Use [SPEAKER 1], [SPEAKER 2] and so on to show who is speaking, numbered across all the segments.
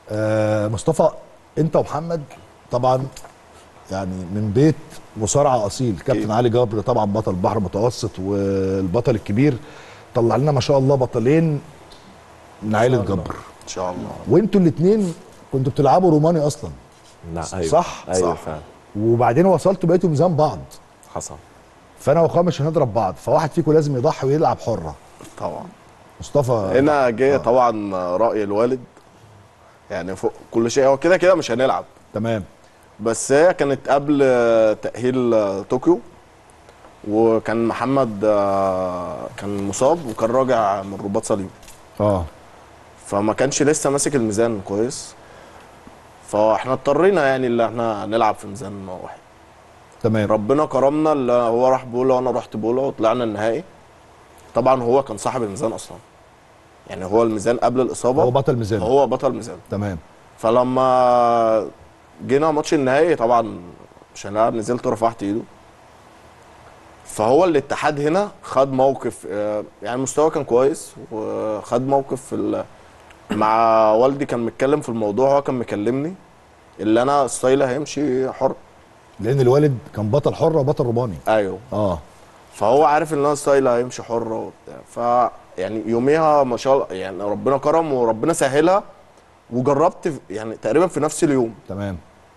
[SPEAKER 1] آه مصطفى انت ومحمد طبعا يعني من بيت مصارعه اصيل كابتن علي جبر طبعا بطل بحر المتوسط والبطل الكبير طلع لنا ما شاء الله بطلين من عائله جبر
[SPEAKER 2] ان شاء الله
[SPEAKER 1] وانتوا الاثنين كنتوا بتلعبوا روماني اصلا
[SPEAKER 3] لا ايوه
[SPEAKER 1] صح؟
[SPEAKER 3] ايوه
[SPEAKER 2] صح.
[SPEAKER 3] فعلا
[SPEAKER 1] وبعدين وصلتوا بقيتوا ميزان بعض
[SPEAKER 3] حصل
[SPEAKER 1] فانا واخويا مش هنضرب بعض فواحد فيكم لازم يضحي ويلعب حره
[SPEAKER 2] طبعا
[SPEAKER 1] مصطفى
[SPEAKER 2] هنا جه طبعا راي الوالد يعني فوق كل شيء هو كده كده مش هنلعب
[SPEAKER 1] تمام
[SPEAKER 2] بس هي كانت قبل تاهيل طوكيو وكان محمد آه، كان مصاب وكان راجع من رباط صليب
[SPEAKER 1] اه
[SPEAKER 2] فما كانش لسه ماسك الميزان كويس فاحنا اضطرينا يعني اللي احنا نلعب في ميزان واحد
[SPEAKER 1] تمام
[SPEAKER 2] ربنا كرمنا اللي هو راح بولا وانا رحت بولا وطلعنا النهائي طبعا هو كان صاحب الميزان اصلا يعني هو الميزان قبل الاصابه
[SPEAKER 1] هو بطل ميزان
[SPEAKER 2] هو بطل ميزان
[SPEAKER 1] تمام
[SPEAKER 2] فلما جينا ماتش النهائي طبعا مش هنلعب نزلت ورفعت ايده فهو الاتحاد هنا خد موقف آه، يعني المستوى كان كويس وخد موقف في ال- مع والدي كان متكلم في الموضوع هو كان مكلمني اللي انا ستايلي هيمشي حر
[SPEAKER 1] لان الوالد كان بطل حره وبطل روماني
[SPEAKER 2] ايوه
[SPEAKER 1] اه
[SPEAKER 2] فهو عارف ان انا ستايلي هيمشي حر وبتاع ف يعني يوميها ما شاء الله يعني ربنا كرم وربنا سهلها وجربت في- يعني تقريبا في نفس اليوم
[SPEAKER 1] تمام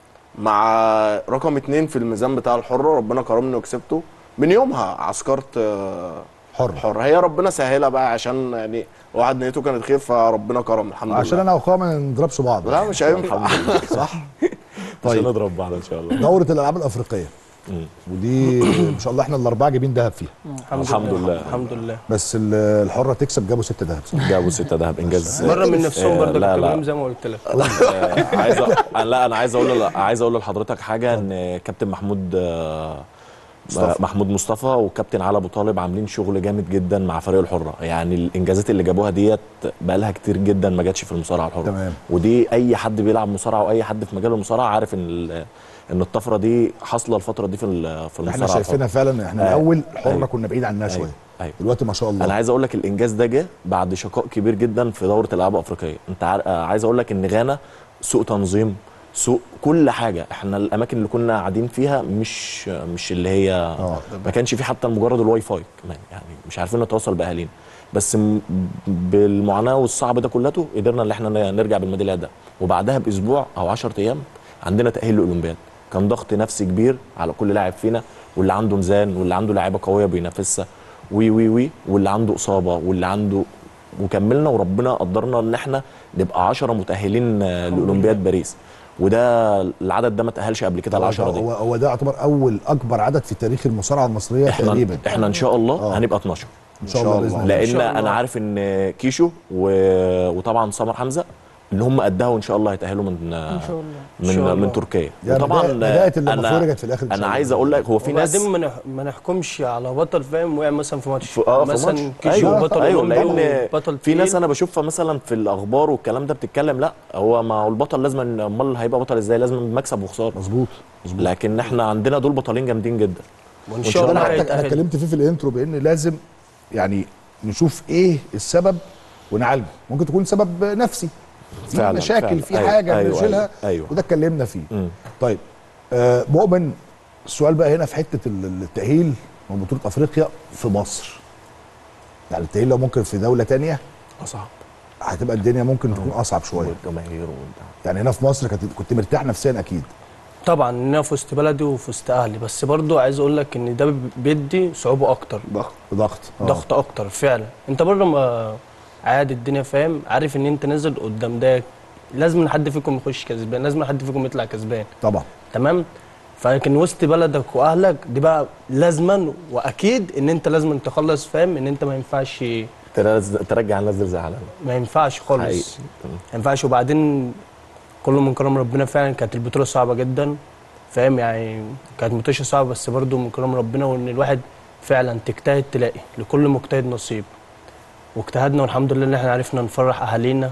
[SPEAKER 2] مع رقم اتنين في الميزان بتاع الحرة ربنا كرمني وكسبته من يومها عسكرت آه،
[SPEAKER 1] حر
[SPEAKER 2] حر هي ربنا سهلها بقى عشان يعني واحد نيته كانت خير فربنا كرم الحمد
[SPEAKER 1] عشان
[SPEAKER 2] لله
[SPEAKER 1] انا واخويا ما نضربش بعض
[SPEAKER 2] لا مش هينفع
[SPEAKER 1] صح
[SPEAKER 3] طيب
[SPEAKER 1] طيب
[SPEAKER 3] نضرب بعض ان شاء الله
[SPEAKER 1] دوره الالعاب الافريقيه
[SPEAKER 3] مم.
[SPEAKER 1] ودي ما شاء الله احنا الاربعه جايبين ذهب فيها
[SPEAKER 3] الحمد لله.
[SPEAKER 4] الحمد لله
[SPEAKER 1] بس ال- الحره تكسب جابوا ستة ذهب صح؟
[SPEAKER 3] جابوا ستة دهب انجاز
[SPEAKER 4] مره من نفسهم
[SPEAKER 3] آه،
[SPEAKER 4] برضه
[SPEAKER 3] لا
[SPEAKER 4] كابتن
[SPEAKER 3] لا
[SPEAKER 4] إمام زي ما قلت لك
[SPEAKER 3] آه، عايز أ- لا انا عايز اقول عايز اقول لحضرتك حاجه ان كابتن محمود آه،
[SPEAKER 2] مصطفى.
[SPEAKER 3] محمود مصطفى وكابتن علي ابو طالب عاملين شغل جامد جدا مع فريق الحره يعني الانجازات اللي جابوها ديت بقى لها كتير جدا ما جاتش في المصارعه الحره
[SPEAKER 1] تمام.
[SPEAKER 3] ودي اي حد بيلعب مصارعه او اي حد في مجال المصارعه عارف ان ال- ان الطفره دي حاصله الفتره دي في ال- في المصارعه
[SPEAKER 1] احنا
[SPEAKER 3] الحرة.
[SPEAKER 1] شايفينها فعلا احنا
[SPEAKER 3] آه.
[SPEAKER 1] الاول الحره
[SPEAKER 3] أيوة.
[SPEAKER 1] كنا بعيد عنها
[SPEAKER 3] أيوة.
[SPEAKER 1] شويه
[SPEAKER 3] أيوة.
[SPEAKER 1] دلوقتي ما شاء الله
[SPEAKER 3] انا عايز اقول لك الانجاز ده جه بعد شقاء كبير جدا في دوره الالعاب الافريقيه انت عار... آه، عايز اقول لك ان غانا سوء تنظيم سوء كل حاجه احنا الاماكن اللي كنا قاعدين فيها مش مش اللي هي
[SPEAKER 1] اه
[SPEAKER 3] ما كانش في حتى مجرد الواي فاي كمان يعني مش عارفين نتواصل باهالينا بس م- بالمعاناه والصعب ده كلته قدرنا ان احنا ن- نرجع بالميداليه ده وبعدها باسبوع او 10 ايام عندنا تاهيل للاولمبياد كان ضغط نفسي كبير على كل لاعب فينا واللي عنده ميزان واللي عنده لاعيبه قويه بينافسها وي وي وي واللي عنده اصابه واللي عنده وكملنا وربنا قدرنا ان احنا نبقى 10 متاهلين آه، لاولمبياد باريس وده العدد ده ما تاهلش قبل كده ال 10 دي
[SPEAKER 1] هو هو ده يعتبر اول اكبر عدد في تاريخ المصارعه المصريه
[SPEAKER 3] احنا
[SPEAKER 1] تقريبا
[SPEAKER 3] احنا ان شاء الله
[SPEAKER 1] آه.
[SPEAKER 3] هنبقى 12
[SPEAKER 1] ان شاء الله باذن الله
[SPEAKER 3] لان
[SPEAKER 4] شاء الله.
[SPEAKER 3] انا عارف ان كيشو و... وطبعا سمر حمزه اللي هم قدها وان شاء الله هيتاهلوا من
[SPEAKER 5] ان شاء الله
[SPEAKER 3] من
[SPEAKER 4] إن شاء الله.
[SPEAKER 3] من تركيا
[SPEAKER 1] يعني
[SPEAKER 3] وطبعا
[SPEAKER 1] بداية- بداية اللي
[SPEAKER 3] انا
[SPEAKER 1] المفروض جت في الآخر إن شاء
[SPEAKER 3] انا
[SPEAKER 1] الله.
[SPEAKER 3] عايز اقول لك هو في ناس
[SPEAKER 4] وبعدين ما نح- ما نحكمش على بطل فاهم وقع مثلا في ماتش
[SPEAKER 3] في اه في
[SPEAKER 4] مثلا
[SPEAKER 3] ماتش
[SPEAKER 4] كيشو
[SPEAKER 3] ايوه
[SPEAKER 4] بطل
[SPEAKER 3] ايوه
[SPEAKER 4] أولمبي
[SPEAKER 3] لان
[SPEAKER 4] وبطل
[SPEAKER 3] في ناس
[SPEAKER 4] تقيل.
[SPEAKER 3] انا بشوفها مثلا في الاخبار والكلام ده بتتكلم لا هو ما هو البطل لازم امال هيبقى بطل ازاي لازم مكسب وخساره
[SPEAKER 1] مظبوط مظبوط
[SPEAKER 3] لكن احنا عندنا دول بطلين جامدين جدا
[SPEAKER 4] وان
[SPEAKER 3] شاء
[SPEAKER 4] شاء
[SPEAKER 1] انا
[SPEAKER 4] الله
[SPEAKER 1] حتى انا
[SPEAKER 4] هيتأهل.
[SPEAKER 1] اتكلمت فيه في الانترو بان لازم يعني نشوف ايه السبب ونعالجه ممكن تكون سبب نفسي في
[SPEAKER 3] فعلا،
[SPEAKER 1] مشاكل
[SPEAKER 3] فعلا.
[SPEAKER 1] في
[SPEAKER 3] أيوة،
[SPEAKER 1] حاجه
[SPEAKER 3] أيوة،
[SPEAKER 1] بنشيلها
[SPEAKER 3] أيوة، أيوة.
[SPEAKER 1] وده اتكلمنا فيه
[SPEAKER 3] مم.
[SPEAKER 1] طيب آه مؤمن السؤال بقى هنا في حته ال- التاهيل من بطوله افريقيا في مصر يعني التاهيل لو ممكن في دوله تانية
[SPEAKER 3] اصعب
[SPEAKER 1] هتبقى الدنيا ممكن تكون اصعب شويه
[SPEAKER 3] والجماهير والبتاع.
[SPEAKER 1] يعني هنا في مصر كنت كنت مرتاح نفسيا اكيد
[SPEAKER 4] طبعا ان انا في وسط بلدي وفي وسط اهلي بس برضو عايز اقول لك ان ده بيدي صعوبه اكتر
[SPEAKER 2] ضغط
[SPEAKER 1] ضغط آه.
[SPEAKER 4] ضغط اكتر فعلا انت بره ما عادي الدنيا فاهم عارف ان انت نازل قدام ده لازم حد فيكم يخش كسبان لازم حد فيكم يطلع كسبان
[SPEAKER 1] طبعا
[SPEAKER 4] تمام فلكن وسط بلدك واهلك دي بقى لازما واكيد ان انت لازم تخلص فاهم ان انت ما ينفعش
[SPEAKER 3] ترز- ترجع الناس دي زعلانه
[SPEAKER 4] ما ينفعش خالص
[SPEAKER 3] حقيقي.
[SPEAKER 4] ما ينفعش وبعدين كله من كرم ربنا فعلا كانت البطوله صعبه جدا فاهم يعني كانت متوشه صعبه بس برضو من كرم ربنا وان الواحد فعلا تجتهد تلاقي لكل مجتهد نصيب واجتهدنا والحمد لله ان احنا عرفنا نفرح اهالينا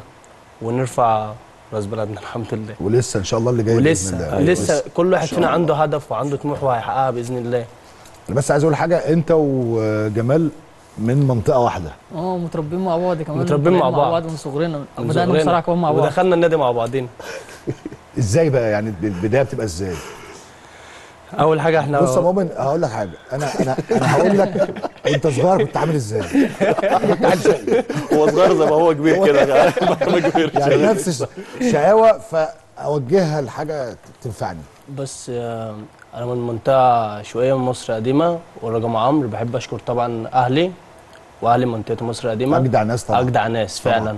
[SPEAKER 4] ونرفع راس بلدنا الحمد لله
[SPEAKER 1] ولسه ان شاء الله اللي جاي بإذن
[SPEAKER 4] ولسه
[SPEAKER 1] الله.
[SPEAKER 3] أيوة.
[SPEAKER 4] لسه كل واحد فينا عنده هدف وعنده طموح وهيحققها باذن الله
[SPEAKER 1] انا بس عايز اقول حاجه انت وجمال من منطقه واحده
[SPEAKER 5] اه متربيين مع بعض كمان
[SPEAKER 4] متربيين مع
[SPEAKER 5] طالعين
[SPEAKER 4] بعض.
[SPEAKER 5] من صغرنا
[SPEAKER 4] من
[SPEAKER 5] بدانا
[SPEAKER 4] صغرنا.
[SPEAKER 5] بصراحه كمان مع بعض
[SPEAKER 4] ودخلنا النادي مع بعضينا
[SPEAKER 1] ازاي بقى يعني البدايه بتبقى ازاي
[SPEAKER 4] اول حاجه احنا
[SPEAKER 1] بص يا مؤمن هقول لك حاجه انا انا انا هقول لك انت صغير كنت عامل ازاي
[SPEAKER 3] هو صغير زي ما هو كبير كده ما كبير
[SPEAKER 1] يعني نفس الش- شقاوه فاوجهها لحاجه تنفعني
[SPEAKER 4] بس آه، انا من منطقه شويه من مصر القديمه ورقم عمرو بحب اشكر طبعا اهلي واهلي منطقه مصر القديمه
[SPEAKER 1] اجدع ناس طبعا
[SPEAKER 4] اجدع ناس فعلا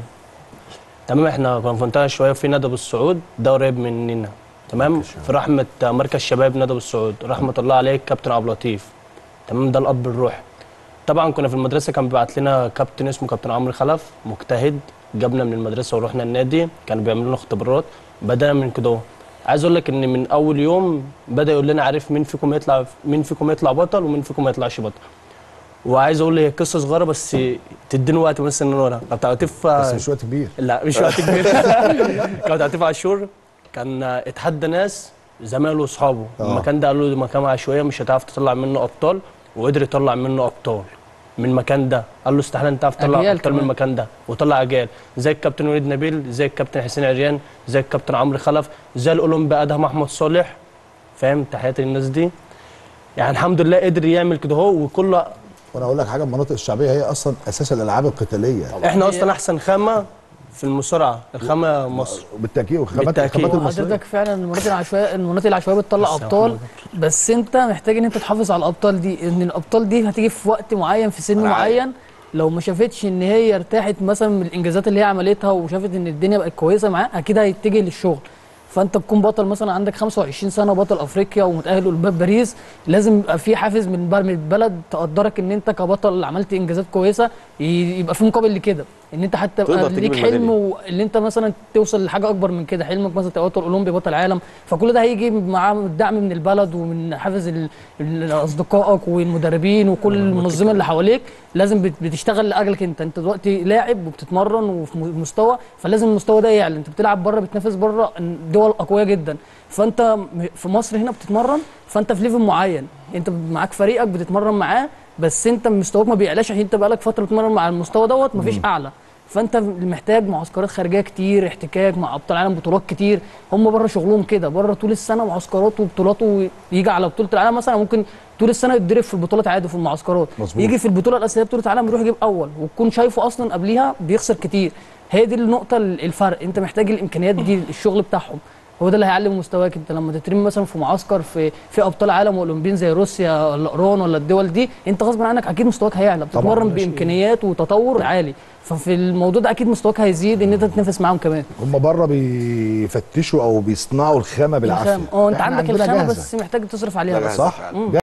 [SPEAKER 4] تمام احنا كنا في منطقه شويه في ندى بالسعود ده قريب مننا تمام في رحمه مركز شباب ندى بالسعود رحمه الله عليه كابتن عبد اللطيف تمام ده الاب الروحي طبعا كنا في المدرسه كان بيبعت لنا كابتن اسمه كابتن عمرو خلف مجتهد جابنا من المدرسه ورحنا النادي كانوا بيعملوا لنا اختبارات بدانا من كده عايز اقول لك ان من اول يوم بدا يقول لنا عارف مين فيكم يطلع مين فيكم يطلع بطل ومين فيكم ما يطلعش بطل وعايز اقول هي قصه صغيره بس تديني وقت بس ان انا كابتن عاطف
[SPEAKER 1] بس مش وقت كبير
[SPEAKER 4] لا مش وقت كبير كابتن عاطف عاشور كان اتحدى ناس زمايله واصحابه
[SPEAKER 1] آه.
[SPEAKER 4] المكان ده قالوا له ده مكان عشوائيه مش هتعرف تطلع منه ابطال وقدر يطلع منه ابطال من المكان ده قال له استحاله انت تعرف تطلع
[SPEAKER 5] أجيال
[SPEAKER 4] ابطال من
[SPEAKER 5] كمان.
[SPEAKER 4] المكان ده وطلع اجيال زي الكابتن وليد نبيل زي الكابتن حسين عريان زي الكابتن عمرو خلف زي الاولمبي ادهم احمد صالح فاهم تحياتي للناس دي يعني الحمد لله قدر يعمل كده هو وكل
[SPEAKER 1] وانا اقول لك حاجه المناطق الشعبيه هي اصلا اساس الالعاب القتاليه
[SPEAKER 4] احنا اصلا احسن خامه في المصارعه الخامه مصر
[SPEAKER 1] بالتاكيد وخامات
[SPEAKER 4] بالتأكيد.
[SPEAKER 1] الخامات المصريه
[SPEAKER 5] حضرتك فعلا المناطق العشوائيه المناطق العشوائيه بتطلع
[SPEAKER 4] بس
[SPEAKER 5] ابطال
[SPEAKER 4] محمود.
[SPEAKER 5] بس انت محتاج ان انت تحافظ على الابطال دي ان الابطال دي هتيجي في وقت معين في سن
[SPEAKER 2] أنا عارف.
[SPEAKER 5] معين لو ما شافتش ان هي ارتاحت مثلا من الانجازات اللي هي عملتها وشافت ان الدنيا بقت كويسه معاه اكيد هيتجه للشغل فانت تكون بطل مثلا عندك 25 سنه بطل افريقيا ومتاهل اولمبياد باريس لازم يبقى في حافز من بر- من البلد تقدرك ان انت كبطل عملت انجازات كويسه ي- يبقى في مقابل لكده ان انت حتى
[SPEAKER 3] تقدر
[SPEAKER 5] يبقى
[SPEAKER 3] تجيب
[SPEAKER 5] ليك حلم
[SPEAKER 3] الميدالية.
[SPEAKER 5] اللي انت مثلا توصل لحاجه اكبر من كده حلمك مثلا تبقى بطل اولمبي بطل عالم فكل ده هيجي معاه الدعم من البلد ومن حافز ال- ال- اصدقائك والمدربين وكل المنظمه اللي حواليك لازم بت- بتشتغل لاجلك انت انت دلوقتي لاعب وبتتمرن وفي م- مستوى فلازم المستوى ده يعلى انت بتلعب بره بتنافس بره دول اقوياء جدا فانت م- في مصر هنا بتتمرن فانت في ليفل معين انت معاك فريقك بتتمرن معاه بس انت مستواك ما بيعلاش عشان انت بقالك فتره بتتمرن مع المستوى دوت مفيش اعلى فانت محتاج معسكرات خارجيه كتير احتكاك مع ابطال عالم بطولات كتير هم بره شغلهم كده بره طول السنه معسكرات وبطولات ويجي على بطوله العالم مثلا ممكن طول السنه يتدرب في البطولات عادي في المعسكرات
[SPEAKER 1] مظبوط.
[SPEAKER 5] يجي في البطوله الاساسيه بطوله العالم يروح يجيب اول وتكون شايفه اصلا قبليها بيخسر كتير هي دي النقطه الفرق انت محتاج الامكانيات دي الشغل بتاعهم هو ده اللي هيعلم مستواك انت لما تترمي مثلا في معسكر في في ابطال عالم واولمبيين زي روسيا ولا ايران ولا الدول دي انت غصب عنك اكيد مستواك هيعلى بتتمرن
[SPEAKER 1] ده شيء.
[SPEAKER 5] بامكانيات وتطور عالي ففي الموضوع ده اكيد مستواك هيزيد ان انت تتنافس معاهم كمان
[SPEAKER 1] هم بره بيفتشوا او بيصنعوا الخامه بالعافيه
[SPEAKER 5] الخام اه انت
[SPEAKER 1] إحنا
[SPEAKER 5] عندك
[SPEAKER 1] عندنا
[SPEAKER 5] الخامه
[SPEAKER 1] جاهزة.
[SPEAKER 5] بس محتاج تصرف عليها
[SPEAKER 2] ده
[SPEAKER 5] بس
[SPEAKER 2] جاهزة
[SPEAKER 1] صح
[SPEAKER 2] فعلا.